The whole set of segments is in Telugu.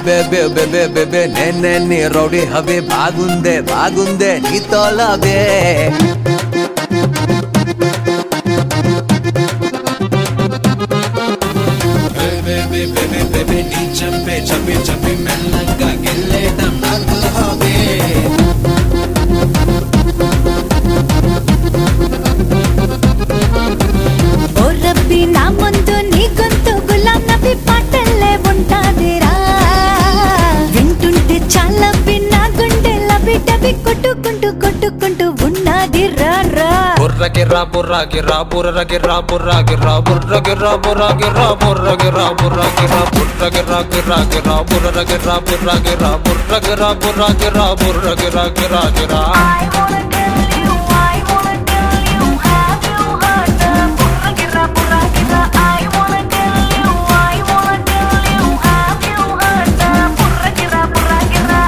బేబే బేబే బేబే బే నేనే నీ రౌడీ హవే బాగుందే బాగుందే నీతో లవే బేబే బేబే బేబే నీ చంపే చంపి చంపి మెల్లగా గెల్లేటం నాకు హవే ఓ రబ్బీ నా ముందు నీ గొంతు గులాం నబీ పాటల్లే ఉంటాదిరా వింటుంటే చాలా నా గుండె లబి డబి కొట్టుకుంటూ కొట్టుకుంటూ ఉన్నది రా రా బుర్ర గిర్రా బుర్ర గిర్రా బుర్ర గిర్రా బుర్ర గిర్రా బుర్ర గిర్రా బుర్ర గిర్రా బుర్ర గిర్రా బుర్ర గిర్రా బుర్ర గిర్రా గిర్రా గిర్రా బుర్ర గిర్రా బుర్ర గిర్రా బుర్ర గిర్రా బుర్ర గిర్రా బుర్ర గిర్రా గిర్రా గిర్రా I wanna tell you, I wanna tell you, have you heard the burra gira burra gira? I wanna tell you, I wanna tell you, have you heard the burra gira burra gira?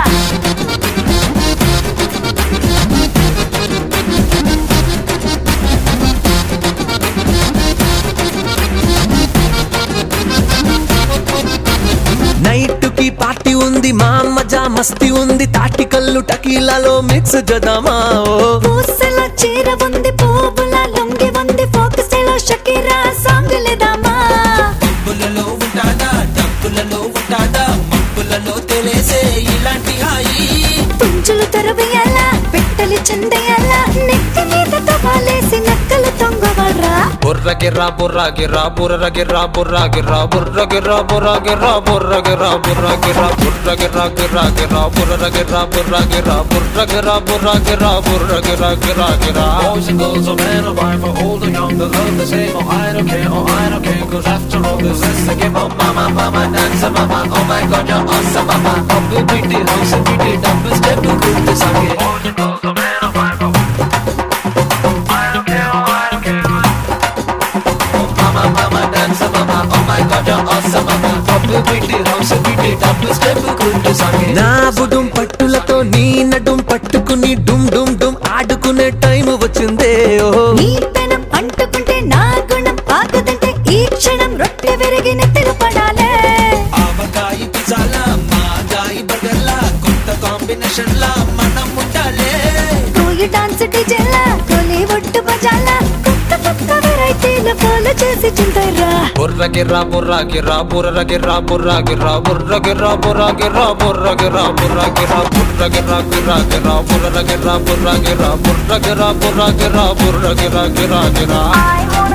Night కి పార్టీ ఉంది మా మజా మస్తి ఉంది తాటి కళ్ళు టకీలాలో మిక్స్ జదామా ఓ పూసల చీర ఉంది పువ్వుల లొంగి ఉంది ఫోకస్లో షకీరా సాంగ్ లేదామా డబ్బులలో ఉంటాదా డబ్బులలో ఉంటాదా మబ్బులలో తెలిసే ఇలాంటి హాయి పుంజులు తరవేయాల పెట్టలు చెందేయాల నెత్తి మీద తవాలేసి నక్కలు తొంగవరా బుర్ర గిర్రా బుర్ర గిర్రా బుర్ర గిర్రా బుర్ర గిర్రా బుర్ర గిర్రా బుర్ర గిర్రా బుర్ర గిర్రా బుర్ర గిర్రా బుర్ర గిర్రా గిర్రా గిర్రా బుర్ర గిర్రా బుర్ర గిర్రా బుర్ర గిర్రా బుర్ర గిర్రా బుర్ర గిర్రా గిర్రా గిర్రా Boys and girls, or man or boy, for old or young, they love the same. Oh, I don't care, oh, I don't care, cause after all this is the game. Oh, mama, mama, dance, mama, oh my god, you're awesome, mama. Up to beat it, house and beat it, up and step to good to suck it. Boys and girls, or man or boy, for I don't care, oh, I don't care, cause Oh mama mama dance mama oh my god you're awesome mama up to beat it house and beat it up to step good to song it నా బుడుం పట్టులతో నీ నడుం పట్టుకుని డుమ్ డుమ్ డుమ్ ఆడుకునే టైం వచ్చిందే ఓ నీ పెనం అంటుకుంటే నా గుణం ఆగదంటే ఈ క్షణం రొట్టె విరిగి నెత్తిన పడాలే ఆవకాయ పిజ్జాలా మాగాయి బర్గర్లా కొత్త కాంబినేషన్ లా మనం ఉండాలే కోయి డాన్స్ డిజేలా కోలీవుడ్ బజాలా కొత్త కొత్త వెరైటీలు ఫాలో చేసి చింతరా బుర్ర గిర్రా బుర్ర గిర్రా బుర్ర గిర్రా బుర్ర గిర్రా బుర్ర గిర్రా బుర్ర గిర్రా బుర్ర గిర్రా బుర్ర గిర్రా బుర్ర గిర్రా గిర్రా గిర్రా బుర్ర గిర్రా బుర్ర గిర్రా బుర్ర గిర్రా బుర్ర గిర్రా బుర్ర గిర్రా గిర్రా గిర్రా I wanna